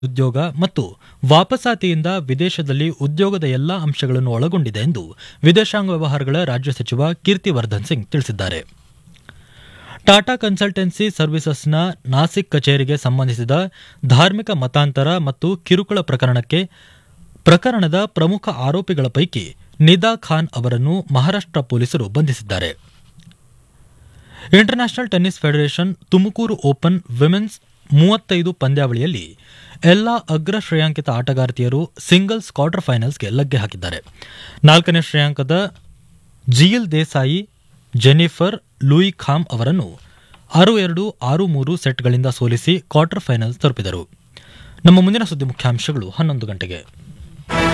ಉದ್ಯೋಗ ಮತ್ತು ವಾಪಸಾತಿಯಿಂದ ವಿದೇಶದಲ್ಲಿ ಉದ್ಯೋಗದ ಎಲ್ಲಾ ಅಂಶಗಳನ್ನು ಒಳಗೊಂಡಿದೆ ಎಂದು ವಿದೇಶಾಂಗ ವ್ಯವಹಾರಗಳ ರಾಜ್ಯ ಸಚಿವ ಕೀರ್ತಿವರ್ಧನ್ ಸಿಂಗ್ ತಿಳಿಸಿದ್ದಾರೆ ಟಾಟಾ ಕನ್ಸಲ್ಟೆನ್ಸಿ ಸರ್ವಿಸಸ್ನ ನಾಸಿಕ್ ಕಚೇರಿಗೆ ಸಂಬಂಧಿಸಿದ ಧಾರ್ಮಿಕ ಮತಾಂತರ ಮತ್ತು ಕಿರುಕುಳ ಪ್ರಕರಣಕ್ಕೆ ಪ್ರಕರಣದ ಪ್ರಮುಖ ಆರೋಪಿಗಳ ಪೈಕಿ ನಿದಾ ಖಾನ್ ಅವರನ್ನು ಮಹಾರಾಷ್ಟ್ರ ಪೊಲೀಸರು ಬಂಧಿಸಿದ್ದಾರೆ international tennis federation Tumakuru open women's ಮೂವತ್ತೈದು ಪಂದ್ಯಾವಳಿಯಲ್ಲಿ ಎಲ್ಲಾ ಅಗ್ರ ಶ್ರೇಯಾಂಕಿತ ಆಟಗಾರ್ತಿಯರು ಸಿಂಗಲ್ಸ್ ಕ್ವಾರ್ಟರ್ ಫೈನಲ್ಸ್ಗೆ ಲಗ್ಗೆ ಹಾಕಿದ್ದಾರೆ ನಾಲ್ಕನೇ ಶ್ರೇಯಾಂಕದ ಜಿಯಲ್ ದೇಸಾಯಿ ಜೆನಿಫರ್ ಲೂಯಿ ಖಾಮ್ ಅವರನ್ನು ಆರು ಎರಡು ಆರು ಮೂರು ಸೆಟ್ಗಳಿಂದ ಸೋಲಿಸಿ ಕ್ವಾರ್ಟರ್ ಫೈನಲ್ಸ್ ತಲುಪಿದರು ನಮ್ಮ ಮುಂದಿನ ಸುದ್ದಿ ಮುಖ್ಯಾಂಶಗಳು ಹನ್ನೊಂದು ಗಂಟೆಗೆ